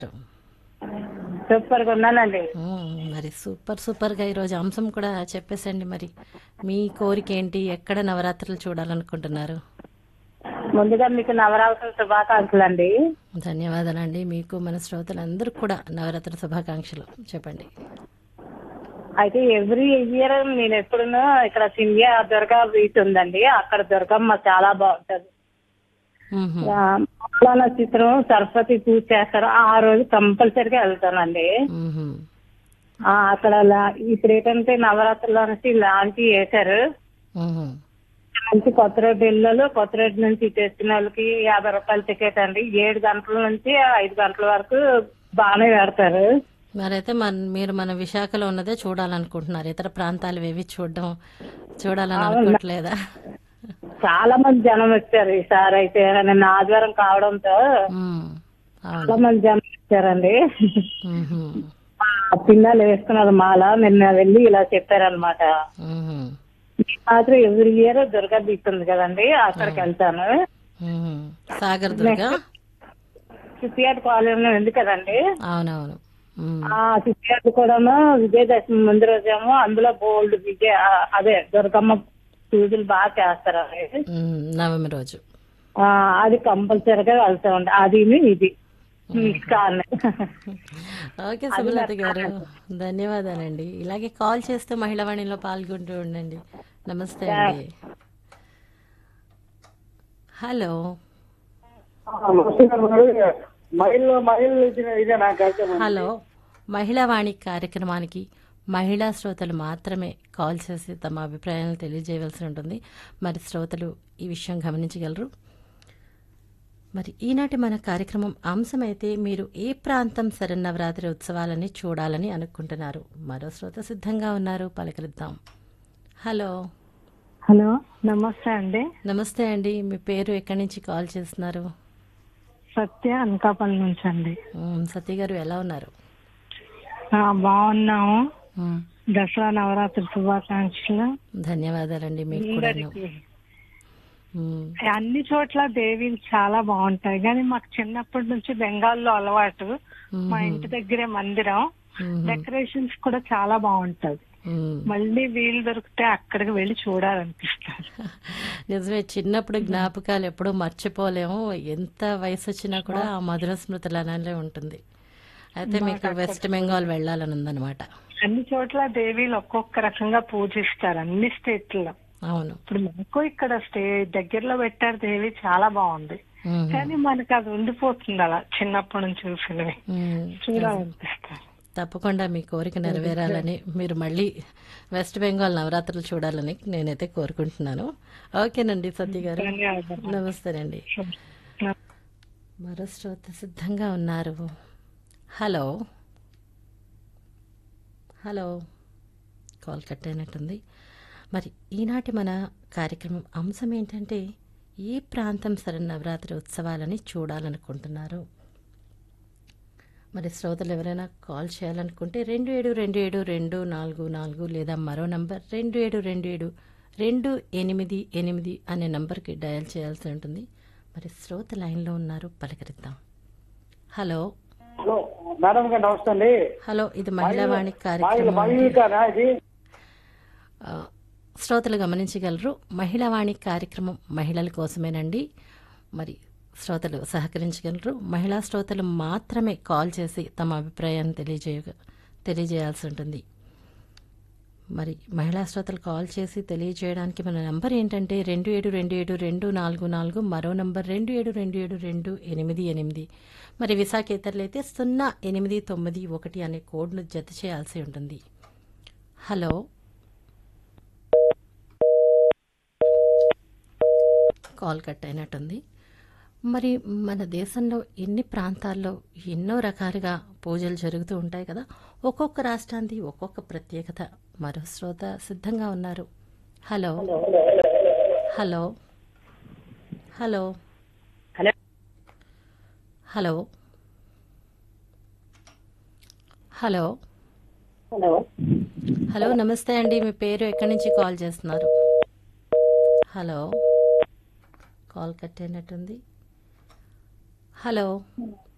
Super గా ఉన్నానండి మ్మ్. మరి సూపర్ సూపర్గా ఈరోజు అంశం కూడా చెప్పేసండి మరి మీ కోరిక ఏంటి ఎక్కడ నవరాత్రులు చూడాలనుకుంటున్నారు ముందుగా మీకు నవరాత్రుల శుభాకాంక్షలు అండి ధన్యవాదాలండి మీకు మన శ్రోతలందరికీ కూడా నవరాత్రి శుభాకాంక్షలు చెప్పండి అయితే ఎవ్రీ ఇయర్ నేను ఎప్పుడునూ ఇక్కడ సింధ్య దుర్గా బీచ్ ఉందండి అక్కడ దుర్గమ్మ చాలా బాగుంటది మ్మ్. ఆ, మూలా చిత్రం సరస్వతి పూజ చేస్తారు ఆ రోజు కంపల్సరీగా వెళ్తానండి మ్మ్. ఆ, అక్కడ లా- ఇప్పుడు ఏంటంటే నవరాత్రుల నుంచి లాంచ్ చేశారు మ్మ్. నుంచి కొత్త రోడ్డు ఇళ్ళలో కొత్త రోడ్డు నుంచి తెచ్చిన వాళ్ళకి యాభై రూపాయల టికెట్ అండి ఏడు గంటల నుంచి ఐదు గంటల వరకు బాగానే పెడతారు మరైతే మన మీరు మన విశాఖలో ఉన్నదే చూడాలనుకుంటున్నారు ఇతర ప్రాంతాలు ఏవి చూడడం చూడాలని అనుకోవట్లేదా చాలా మంది జనం వచ్చారు ఈసారి అయితే నిన్న ఆదివారం కావడంతో మ్మ్. అవును చాలా మంది జనం వచ్చారండి మ్మ్. ఆ పిల్లలు వేసుకున్నారు మాల నిన్న వెళ్ళి ఇలా చెప్పారనమాట మ్మ్. మాత్రం ఎవ్రీ ఇయర్ దుర్గా బీచ్ ఉంది కదండి అక్కడికి వెళ్తాను మ్మ్. సాగర్ దుర్గా సిపిఆర్ కాలనీ ఉంది కదండి అవునవును మ్మ్. ఆ సిపిఆర్ కూడాను విజయదశమి ముందు రోజేమో అందులో బోల్డ్ విజయ ఆ, అదే దుర్గమ్మ పూజలు బాగా చేస్తారండి మ్మ్. నవమి రోజు ఆ, అది కంపల్సరీగా వెళ్తామండి అది ఇది మిస్ కాదు ఓకే సుమలత గారు ధన్యవాదాలండి ఇలాగే కాల్ చేస్తూ మహిళా వాణిలో పాల్గొంటూ ఉండండి నమస్తే అండి హలో మైల్ మైల్ ఇదే నాకు హలో మహిళా వాణి కార్యక్రమానికి మహిళా శ్రోతలు మాత్రమే కాల్ చేసి తమ అభిప్రాయాలను తెలియజేయవలసి ఉంటుంది మరి శ్రోతలు ఈ విషయం గమనించగలరు మరి ఈనాటి మన కార్యక్రమం అంశమైతే మీరు ఏ ప్రాంతం శరన్నవరాత్రి ఉత్సవాలని చూడాలని అనుకుంటున్నారు మరో శ్రోత సిద్ధంగా ఉన్నారు పలకరిద్దాం హలో హలో నమస్తే అండి నమస్తే అండి మీ పేరు ఎక్కడి నుంచి కాల్ చేస్తున్నారు సత్య అనకాపల్లి నుంచి అండి ఉమ్, సతీ గారు ఎలా ఉన్నారు ఆ, బాగున్నాము ఉమ్, దసరా నవరాత్రి శుభాకాంక్షలు ధన్యవాదాలండి మీకు కూడా అందరికీ. ఉమ్, అన్ని చోట్ల దేవీలు చాలా బాగుంటాయి కానీ మాకు చిన్నప్పటి నుంచి బెంగాల్లో అలవాటు మా ఇంటి దగ్గరే మందిరం ఉమ్, డెకరేషన్స్ కూడా చాలా బాగుంటది ఉమ్. మళ్ళీ వీలు దొరికితే అక్కడికి వెళ్ళి చూడాలనిపిస్తారు నిజమే చిన్నప్పుడు జ్ఞాపకాలు ఎప్పుడూ మర్చిపోలేము ఎంత వయసు వచ్చినా కూడా ఆ మధుర స్మృతులు అలానే ఉంటుంది అయితే మీకు వెస్ట్ బెంగాల్ వెళ్ళాలని ఉందన్నమాట అన్ని చోట్ల దేవీలు ఒక్కొక్క రకంగా పూజిస్తారు అన్ని స్టేట్లలో అవును ఇప్పుడు మాకు ఇక్కడ స్టే దగ్గరలో పెట్టారు దేవి చాలా బాగుంది ఉమ్, కానీ మనకి అది ఉండిపోతుంది అలా చిన్నప్పటి నుంచి చూసినవి ఉమ్. చూడాలనిపిస్తారు తప్పకుండా మీ కోరిక నెరవేరాలని మీరు మళ్ళీ వెస్ట్ బెంగాల్ నవరాత్రులు చూడాలని నేనైతే కోరుకుంటున్నాను ఓకేనండి సత్య గారు ధన్యవాదాలు. నమస్తేనండి మరో శ్రోత సిద్ధంగా ఉన్నారు హలో హలో కాల్ కట్ అయినట్టుంది మరి ఈనాటి మన కార్యక్రమం అంశం ఏంటంటే ఏ ప్రాంతం శరన్నవరాత్రి ఉత్సవాలని చూడాలనుకుంటున్నారు మరి శ్రోతలు ఎవరైనా కాల్ చేయాలనుకుంటే రెండు ఏడు రెండు ఏడు రెండు నాలుగు నాలుగు లేదా మరో నంబర్ రెండు ఏడు రెండు ఏడు రెండు ఎనిమిది ఎనిమిది అనే నంబర్కి డయల్ చేయాల్సి ఉంటుంది మరి శ్రోత లైన్లో ఉన్నారు పలకరిద్దాం హలో హలో మేడం గారు నమస్తే అండి హలో ఇది మహిళా వాణి మైల్ కార్యక్రమం మైల్ కానా ఇది ఆ, శ్రోతలు గమనించగలరు మహిళా వాణి కార్యక్రమం మహిళల కోసమేనండి మరి శ్రోతలు సహకరించగలరు మహిళా శ్రోతలు మాత్రమే కాల్ చేసి తమ అభిప్రాయాన్ని తెలియజేయ తెలియజేయాల్సి ఉంటుంది మరి మహిళా శ్రోతలు కాల్ చేసి తెలియజేయడానికి మన నంబర్ ఏంటంటే రెండు ఏడు రెండు ఏడు రెండు నాలుగు నాలుగు మరో నంబర్ రెండు ఏడు రెండు ఏడు రెండు ఎనిమిది ఎనిమిది మరి విశాఖేతరులు అయితే సున్నా ఎనిమిది తొమ్మిది ఒకటి అనే కోడ్ను జత చేయాల్సి ఉంటుంది హలో కాల్ కట్ అయినట్టుంది మరి మన దేశంలో ఎన్ని ప్రాంతాల్లో ఎన్నో రకాలుగా పూజలు జరుగుతూ ఉంటాయి కదా ఒక్కొక్క రాష్ట్రానికి ఒక్కొక్క ప్రత్యేకత మరో శ్రోత సిద్ధంగా ఉన్నారు hello hello hello hello hello hello hello hello నమస్తే అండి మీ పేరు ఎక్కడి నుంచి కాల్ చేస్తున్నారు హలో కాల్ కట్ అయినట్టుంది హలో